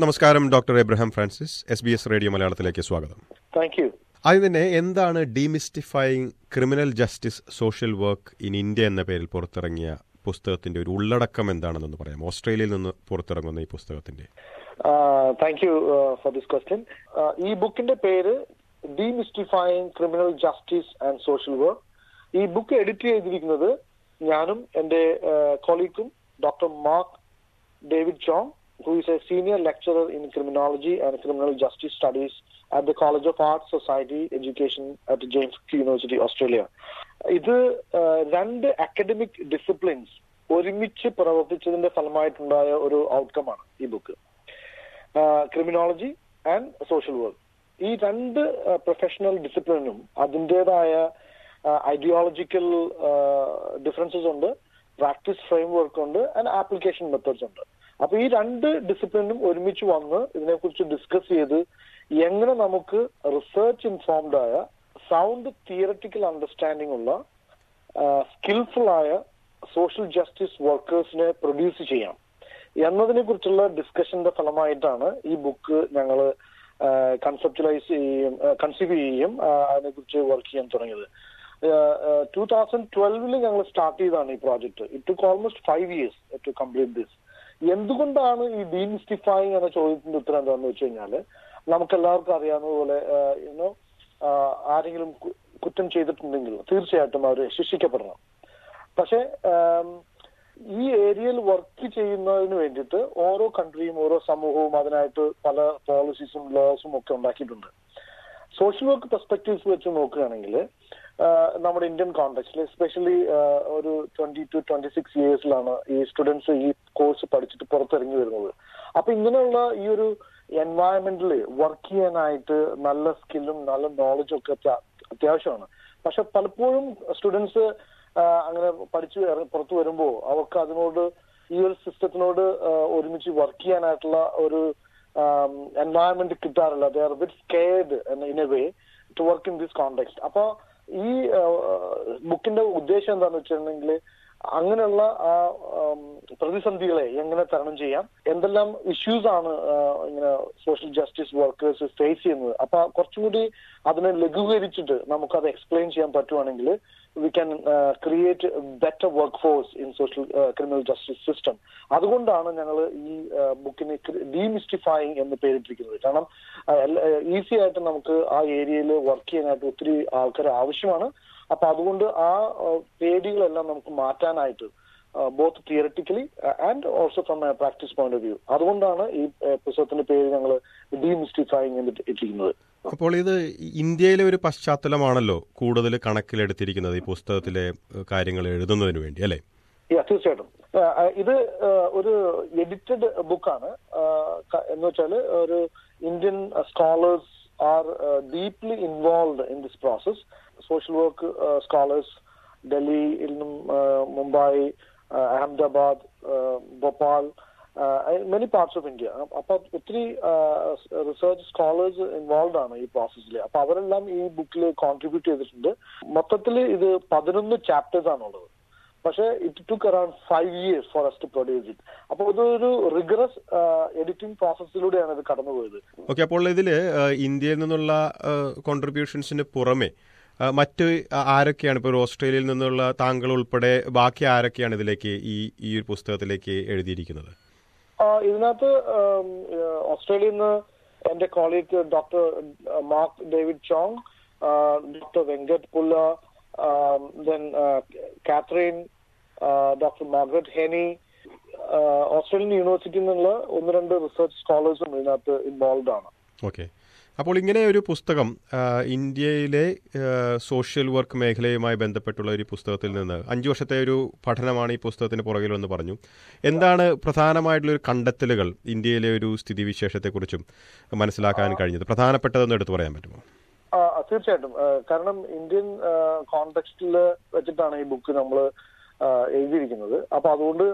നമസ്കാരം doctor Abraham Francis S B S radio മലയാളത്തിലേക്ക് സ്വാഗതം താങ്ക് യു ആദ്യം തന്നെ എന്താണ് demystifying criminal justice social work in India എന്ന പേരിൽ പുറത്തിറങ്ങിയ പുസ്തകത്തിന്റെ ഒരു ഉള്ളടക്കം എന്താണെന്നൊന്ന് പറയാം ഓസ്ട്രേലിയയിൽ നിന്ന് പുറത്തിറങ്ങുന്ന ഈ പുസ്തകത്തിന്റെ thank you for this question ഈ ബുക്കിന്റെ പേര് demystifying criminal justice and social work ഈ ബുക്ക് എഡിറ്റ് ചെയ്തിരിക്കുന്നത് ഞാനും എന്റെ കൊളീഗും doctor Mark David Chong who is a senior lecturer in criminology and criminal justice studies at the College of Arts, Society, Education at James Cook University, Australia. ഇത് രണ്ട് academic disciplines ഒരുമിച്ച് പ്രവർത്തിച്ചതിന്റെ ഫലമായിട്ടുണ്ടായ ഒരു outcome ആണ് ഈ book criminology and social work ഈ രണ്ട് professional ഡിസിപ്ലിനും അതിൻ്റെതായ ഐഡിയോളജിക്കൽ ഡിഫറൻസസ് ഉണ്ട് പ്രാക്ടീസ് ഫ്രെയിം വർക്ക് ഉണ്ട് ആൻഡ് ആപ്ലിക്കേഷൻ മെത്തേഡ്സ് ഉണ്ട് അപ്പൊ ഈ രണ്ട് ഡിസിപ്ലിനും ഒരുമിച്ച് വന്ന് ഇതിനെക്കുറിച്ച് ഡിസ്കസ് ചെയ്ത് എങ്ങനെ നമുക്ക് റിസർച്ച് ഇൻഫോംഡ് ആയ സൗണ്ട് തിയററ്റിക്കൽ അണ്ടർസ്റ്റാൻഡിംഗ് ഉള്ള സ്കിൽഫുൾ ആയ സോഷ്യൽ ജസ്റ്റിസ് വർക്കേഴ്സിനെ പ്രൊഡ്യൂസ് ചെയ്യാം എന്നതിനെ കുറിച്ചുള്ള ഡിസ്കഷന്റെ ഫലമായിട്ടാണ് ഈ ബുക്ക് ഞങ്ങൾ കൺസെപ്റ്റലൈസ് ചെയ്യുകയും കൺസീവ് ചെയ്യുകയും അതിനെക്കുറിച്ച് വർക്ക് ചെയ്യാൻ തുടങ്ങിയത് ടൂ തൗസൻഡ് ട്വൽവില് ഞങ്ങൾ സ്റ്റാർട്ട് ചെയ്തതാണ് ഈ project it took almost five years to complete this എന്തുകൊണ്ടാണ് ഈ ഡീമിസ്റ്റിഫൈങ് എന്ന ചോദ്യത്തിന്റെ ഉത്തരം എന്താണെന്ന് വെച്ച് കഴിഞ്ഞാല് നമുക്ക് എല്ലാവർക്കും അറിയാവുന്ന പോലെ യുനോ ആരെങ്കിലും കുറ്റം ചെയ്തിട്ടുണ്ടെങ്കിൽ തീർച്ചയായിട്ടും അവർ ശിക്ഷിക്കപ്പെടണം പക്ഷെ ഈ ഏരിയയിൽ വർക്ക് ചെയ്യുന്നതിന് വേണ്ടിയിട്ട് ഓരോ കൺട്രിയും ഓരോ സമൂഹവും അതിനായിട്ട് പല പോളിസീസും ലോസും ഒക്കെ ഉണ്ടാക്കിയിട്ടുണ്ട് സോഷ്യൽ വർക്ക് പെർസ്പെക്റ്റീവ്സ് വെച്ച് നോക്കുകയാണെങ്കിൽ നമ്മുടെ ഇന്ത്യൻ കോണ്ടെക്സ്റ്റിൽ എസ്പെഷ്യലി ഒരു ട്വന്റി ടു ട്വന്റി സിക്സ് ഇയേഴ്സിലാണ് ഈ സ്റ്റുഡൻസ് ഈ കോഴ്സ് പഠിച്ചിട്ട് പുറത്തിറങ്ങി വരുന്നത് അപ്പൊ ഇങ്ങനെയുള്ള ഈ ഒരു എൻവയറമെന്റിൽ വർക്ക് ചെയ്യാനായിട്ട് നല്ല സ്കില്ലും നല്ല നോളജും ഒക്കെ അത്യാവശ്യമാണ് പക്ഷെ പലപ്പോഴും സ്റ്റുഡൻസ് അങ്ങനെ പഠിച്ചു പുറത്തു വരുമ്പോൾ അവർക്ക് അതിനോട് ഈ ഒരു സിസ്റ്റത്തിനോട് ഒരുമിച്ച് വർക്ക് ചെയ്യാനായിട്ടുള്ള ഒരു എൻവയറമെന്റ് കിട്ടാറില്ല they are with scared in a way to work in this context അപ്പൊ ഈ ബുക്കിന്റെ ഉദ്ദേശം എന്താന്ന് വെച്ചിട്ടുണ്ടെങ്കിൽ അങ്ങനെയുള്ള ആ പ്രതിസന്ധികളെ എങ്ങനെ തരണം ചെയ്യാം എന്തെല്ലാം ഇഷ്യൂസ് ആണ് ഇങ്ങനെ സോഷ്യൽ ജസ്റ്റിസ് വർക്കേഴ്സ് ഫേസ് ചെയ്യുന്നത് അപ്പൊ കുറച്ചും കൂടി അതിനെ ലഘൂകരിച്ചിട്ട് നമുക്ക് അത് എക്സ്പ്ലെയിൻ ചെയ്യാൻ പറ്റുവാണെങ്കിൽ we can create better workforce in social criminal justice system അതുകൊണ്ടാണ് ഞങ്ങൾ ഈ ബുക്കിന് ഡീമിസ്റ്റിഫൈങ് എന്ന് പേരിട്ടിരിക്കുന്നത് കാരണം ഈസി ആയിട്ട് നമുക്ക് ആ ഏരിയയിൽ വർക്ക് ചെയ്യാനായിട്ട് ഒത്തിരി ആൾക്കാർ ആവശ്യമാണ് അപ്പൊ അതുകൊണ്ട് ആ പേടികളെല്ലാം നമുക്ക് മാറ്റാനായിട്ട് both theoretically and also from practice point of view അതുകൊണ്ടാണ് ഈ പുസ്തകത്തിന്റെ പേര് ഞങ്ങൾ ഡീമിസ്റ്റിഫൈങ് എന്ന് ഇട്ടിരിക്കുന്നത് അപ്പോൾ ഇത് ഇന്ത്യയിലെ ഒരു പശ്ചാത്തലമാണല്ലോ കൂടുതൽ കണക്കിലെടുത്തിരിക്കുന്നത് ഈ പുസ്തകത്തിലെ കാര്യങ്ങൾ എഴുതുന്നതിന് വേണ്ടി അല്ലേ തീർച്ചയായിട്ടും ഇത് ഒരു എഡിറ്റഡ് ബുക്കാണ് എന്ന് വെച്ചാൽ ഒരു Indian scholars are deeply involve in this process social work scholars ഡൽഹിയിൽ നിന്നും Mumbai Ahmedabad Bhopal many parts of India അപ്പൊ ഒത്തിരി റിസർച്ച് സ്കോളേഴ്സ് ഇൻവോൾവ് ആണ് ഈ പ്രോസസ്സിൽ അപ്പൊ അവരെല്ലാം ഈ ബുക്കിൽ കോൺട്രിബ്യൂട്ട് ചെയ്തിട്ടുണ്ട് മൊത്തത്തിൽ ഇത് പതിനൊന്ന് ചാപ്റ്റേഴ്സ് ആണുള്ളത് പക്ഷെ it took around five years for us to produce it അപ്പോൾ ഇതൊരു റിഗറസ് എഡിറ്റിംഗ് പ്രോസസ്സിലൂടെയാണ് ഇത് കടന്നുപോയത് ഓക്കെ അപ്പോൾ ഇതില് ഇന്ത്യയിൽ നിന്നുള്ള കോൺട്രിബ്യൂഷൻസിന് പുറമെ മറ്റ് ആരൊക്കെയാണ് ഇപ്പോൾ ഓസ്ട്രേലിയയിൽ നിന്നുള്ള താങ്കൾ ഉൾപ്പെടെ ബാക്കി ആരൊക്കെയാണ് ഇതിലേക്ക് ഈ ഈ ഒരു പുസ്തകത്തിലേക്ക് എഴുതിയിരിക്കുന്നത് ഇതിനകത്ത് ഓസ്ട്രേലിയയിൽ നിന്ന് എന്റെ colleague doctor Mark David Chong doctor Venkat Pulla then Kathryn doctor Margaret Henny Australian യൂണിവേഴ്സിറ്റിയിൽ നിന്നുള്ള ഒന്ന് രണ്ട് റിസർച്ച് സ്കോളേഴ്സും ഇതിനകത്ത് ഇൻവോൾവ് ആണ് ഓക്കെ അപ്പോൾ ഇങ്ങനെ ഒരു പുസ്തകം ഇന്ത്യയിലെ സോഷ്യൽ വർക്ക് മേഖലയുമായി ബന്ധപ്പെട്ടുള്ള ഒരു പുസ്തകത്തിൽ നിന്ന് അഞ്ചു വർഷത്തെ ഒരു പഠനമാണ് ഈ പുസ്തകത്തിന് പുറകിലെന്ന് പറഞ്ഞു എന്താണ് പ്രധാനമായിട്ടുള്ള ഒരു കണ്ടെത്തലുകൾ ഇന്ത്യയിലെ ഒരു സ്ഥിതിവിശേഷത്തെക്കുറിച്ചും മനസ്സിലാക്കാൻ കഴിഞ്ഞത് പ്രധാനപ്പെട്ടതെന്ന് എടുത്തു പറയാൻ പറ്റുമോ തീർച്ചയായിട്ടും കാരണം ഇന്ത്യൻ കോണ്ടെക്സ്റ്റിൽ വെച്ചിട്ടാണ് ഈ ബുക്ക് നമ്മൾ എഴുതിയിരിക്കുന്നത് അപ്പൊ അതുകൊണ്ട്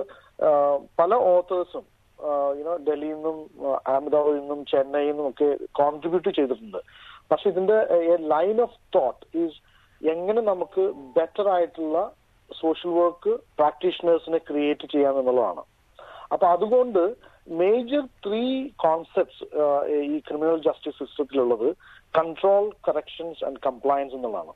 പല ഓത്തേഴ്സും യുനോ ഡൽഹിയിൽ നിന്നും അഹമ്മദാബാദിൽ നിന്നും ചെന്നൈയിൽ നിന്നും ഒക്കെ കോൺട്രിബ്യൂട്ട് ചെയ്തിട്ടുണ്ട് പക്ഷെ ഇതിന്റെ ലൈൻ ഓഫ് തോട്ട് ഈസ് എങ്ങനെ നമുക്ക് ബെറ്റർ ആയിട്ടുള്ള സോഷ്യൽ വർക്ക് പ്രാക്ടീഷണേഴ്സിനെ ക്രിയേറ്റ് ചെയ്യാമെന്നുള്ളതാണ് അപ്പൊ അതുകൊണ്ട് മേജർ ത്രീ കോൺസെപ്റ്റ്സ് ഈ ക്രിമിനൽ ജസ്റ്റിസ് സിസ്റ്റത്തിലുള്ളത് കൺട്രോൾ കറക്ഷൻസ് ആൻഡ് കംപ്ലയൻസ് എന്നുള്ളതാണ്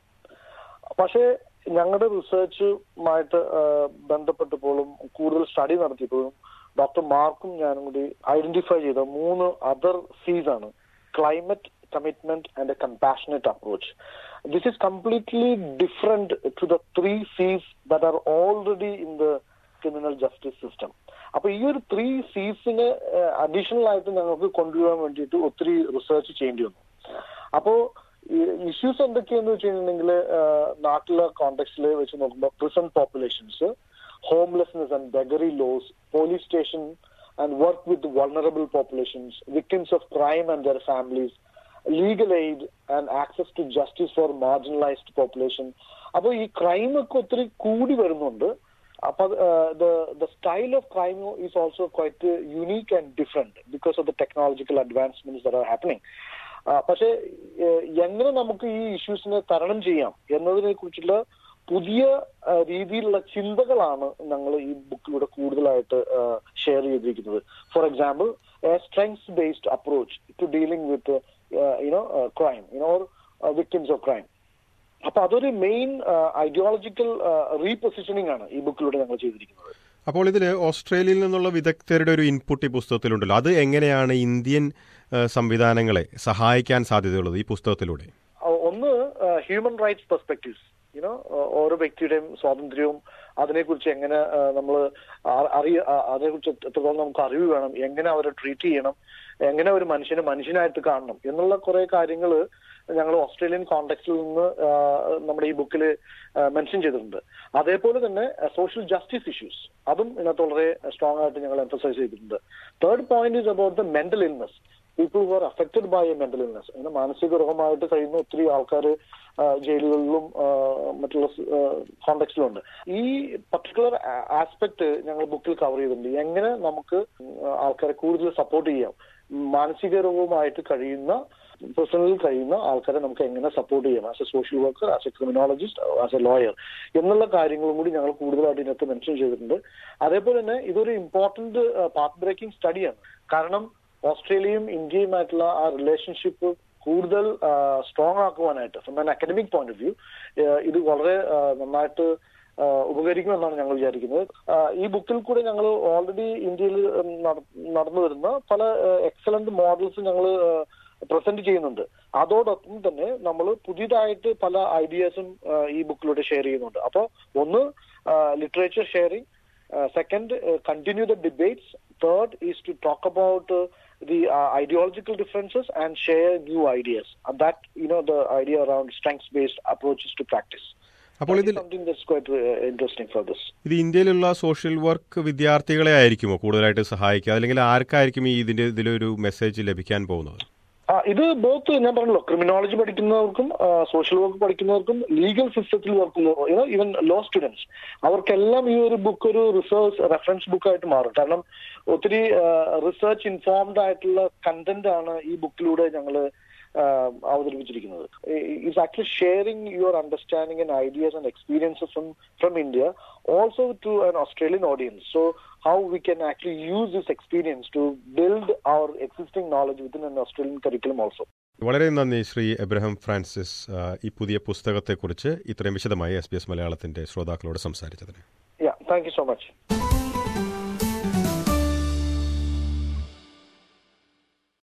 പക്ഷേ ഞങ്ങളുടെ റിസർച്ചുമായിട്ട് ബന്ധപ്പെട്ടപ്പോഴും കൂടുതൽ സ്റ്റഡി നടത്തിയപ്പോഴും ഡോക്ടർ മാർക്കും ഞാനും കൂടി ഐഡന്റിഫൈ ചെയ്ത മൂന്ന് അതർ സീസ് ആണ് climate commitment and a compassionate approach this is completely different to the three Cs that are already in the criminal justice system അപ്പൊ ഈ ഒരു ത്രീ സീസിന് അഡീഷണൽ ആയിട്ട് ഞങ്ങൾക്ക് കൊണ്ടുവരാൻ വേണ്ടിയിട്ട് ഒത്തിരി റിസർച്ച് ചെയ്യേണ്ടി വന്നു അപ്പോ ഇഷ്യൂസ് എന്തൊക്കെയെന്ന് വെച്ച് കഴിഞ്ഞിട്ടുണ്ടെങ്കിൽ നാട്ടിലെ കോണ്ടെക്സ്റ്റിൽ വെച്ച് നോക്കുമ്പോൾ prison populations homelessness and beggary laws police station and work with vulnerable populations victims of crime and their families legal aid and access to justice for marginalised population അപ്പോൾ ഈ ക്രൈം ഒക്കെ ഒത്തിരി കൂടി വരുന്നുണ്ട് അപ്പൊ the style of crime is also quite unique and different because of the technological advancements there are happening പക്ഷെ എങ്ങനെ നമുക്ക് ഈ ഇഷ്യൂസിനെ തരണം ചെയ്യാം എന്നതിനെ കുറിച്ചുള്ള പുതിയ രീതിയിലുള്ള ചിന്തകളാണ് ഞങ്ങൾ ഈ ബുക്കിലൂടെ കൂടുതലായിട്ട് ഷെയർ ചെയ്തിരിക്കുന്നത് for example a strengths based approach to dealing with you know crime you know victims of crime അപ്പൊ അതൊരു മെയിൻ ഐഡിയോളജിക്കൽ റീപൊസിഷനിങ് ആണ് ഈ ബുക്കിലൂടെ ഞങ്ങൾ ചെയ്തിരിക്കുന്നത് അപ്പോൾ ഇതിൽ ഓസ്ട്രേലിയയിൽ നിന്നുള്ള വിദഗ്ധരുടെ ഒരു ഇൻപുട്ട് ഈ പുസ്തകത്തിലുണ്ടല്ലോ അത് എങ്ങനെയാണ് ഇന്ത്യൻ സംവിധാനങ്ങളെ സഹായിക്കാൻ സാധ്യതയുള്ളത് ഈ പുസ്തകത്തിലൂടെ ഒന്ന് ഹ്യൂമൻ റൈറ്റ്സ് പെർസ്പെക്റ്റീവ്സ് യുനോ ഓരോ വ്യക്തിയുടെയും സ്വാതന്ത്ര്യവും അതിനെക്കുറിച്ച് എങ്ങനെ നമ്മൾ അറിയ അതിനെക്കുറിച്ച് എത്രത്തോളം നമുക്ക് അറിവ് വേണം എങ്ങനെ അവരെ ട്രീറ്റ് ചെയ്യണം എങ്ങനെ ഒരു മനുഷ്യനെ മനുഷ്യനായിട്ട് കാണണം എന്നുള്ള കുറെ കാര്യങ്ങൾ ഞങ്ങൾ ഓസ്ട്രേലിയൻ കോണ്ടെക്സ്റ്റിൽ നിന്ന് നമ്മുടെ ഈ ബുക്കിൽ മെൻഷൻ ചെയ്തിട്ടുണ്ട് അതേപോലെ തന്നെ സോഷ്യൽ ജസ്റ്റിസ് ഇഷ്യൂസ് അതും ഇതിനകത്ത് വളരെ സ്ട്രോങ് ആയിട്ട് ഞങ്ങൾ എംഫസൈസ് ചെയ്തിട്ടുണ്ട് third point is about the mental illness people who are affected by a mental illness ഇങ്ങനെ മാനസിക രോഗമായിട്ട് കഴിയുന്ന ഒത്തിരി ആൾക്കാർ ജയിലുകളിലും മറ്റുള്ള കോണ്ടെക്സ്റ്റിലുണ്ട് ഈ പർട്ടിക്കുലർ ആസ്പെക്ട് ഞങ്ങൾ ബുക്കിൽ കവർ ചെയ്തിട്ടുണ്ട് എങ്ങനെ നമുക്ക് ആൾക്കാരെ കൂടുതൽ സപ്പോർട്ട് ചെയ്യാം മാനസിക രോഗവുമായിട്ട് കഴിയുന്ന പേഴ്സണലിൽ കഴിയുന്ന ആൾക്കാരെ നമുക്ക് എങ്ങനെ സപ്പോർട്ട് ചെയ്യാം as a social worker as a criminologist as a lawyer എന്നുള്ള കാര്യങ്ങളും കൂടി ഞങ്ങൾ കൂടുതലായിട്ട് ഇതിനകത്ത് മെൻഷൻ ചെയ്തിട്ടുണ്ട് അതേപോലെ തന്നെ ഇതൊരു ഇമ്പോർട്ടന്റ് പാത്ത് ബ്രേക്കിംഗ് സ്റ്റഡിയാണ് കാരണം ഓസ്ട്രേലിയയും ഇന്ത്യയുമായിട്ടുള്ള ആ റിലേഷൻഷിപ്പ് കൂടുതൽ സ്ട്രോങ് ആക്കുവാനായിട്ട് from an academic point of view ഇത് വളരെ നന്നായിട്ട് ഉപകരിക്കുമെന്നാണ് ഞങ്ങൾ വിചാരിക്കുന്നത് ഈ ബുക്കിൽ കൂടെ ഞങ്ങൾ ഓൾറെഡി ഇന്ത്യയിൽ നടന്നു വരുന്ന പല എക്സലന്റ് മോഡൽസ് ഞങ്ങൾ പ്രസന്റ് ചെയ്യുന്നുണ്ട് അതോടൊപ്പം തന്നെ നമ്മൾ പുതിയതായിട്ട് പല ഐഡിയാസും ഈ ബുക്കിലൂടെ ഷെയർ ചെയ്യുന്നുണ്ട് അപ്പോൾ ഒന്ന് literature sharing second continue the debates third is to talk about the uh, ideological differences and share new ideas. And that, you know, the idea around strengths-based approaches to practice. അപ്പോൾ ഇതിൽ something that's quite uh, interesting for this. ഇത് ഇന്ത്യയിലുള്ള social work വിദ്യാർത്ഥികളെ ആയിരിക്കുമോ കൂടുതലായിട്ട് സഹായിക്കുക അല്ലെങ്കിൽ ആർക്കായിരിക്കും ഈ ഇതിന്റെ ഇതിലൊരു മെസ്സേജ് ലഭിക്കാൻ പോകുന്നത് ഇത് ബോത്ത് ഞാൻ പറഞ്ഞല്ലോ ക്രിമിനോളജി പഠിക്കുന്നവർക്കും സോഷ്യൽ വർക്ക് പഠിക്കുന്നവർക്കും ലീഗൽ സിസ്റ്റത്തിൽ വർക്ക് ചെയ്യുന്ന ഈവൻ ലോ സ്റ്റുഡൻസ് അവർക്കെല്ലാം ഈ ഒരു ബുക്ക് ഒരു റിസർച്ച് റെഫറൻസ് ബുക്കായിട്ട് മാറും കാരണം ഒത്തിരി റിസർച്ച് ഇൻഫോംഡ് ആയിട്ടുള്ള കണ്ടന്റ് ആണ് ഈ ബുക്കിലൂടെ ഞങ്ങൾ അവതരിപ്പിച്ചിരിക്കുന്നത് is actually sharing your understanding and ideas and experiences from from India also to an Australian audience so how we can actually use this experience to build our existing knowledge within an Australian curriculum also. വളരെ നന്ദി Shri Abraham Francis ഈ പുതിയ പുസ്തകത്തെക്കുറിച്ച് ഇത്രയും വിശദമായി S B S മലയാളത്തിന്റെ ശ്രോതാക്കളോട് സംസാരിച്ചതിന് Yeah, thank you so much.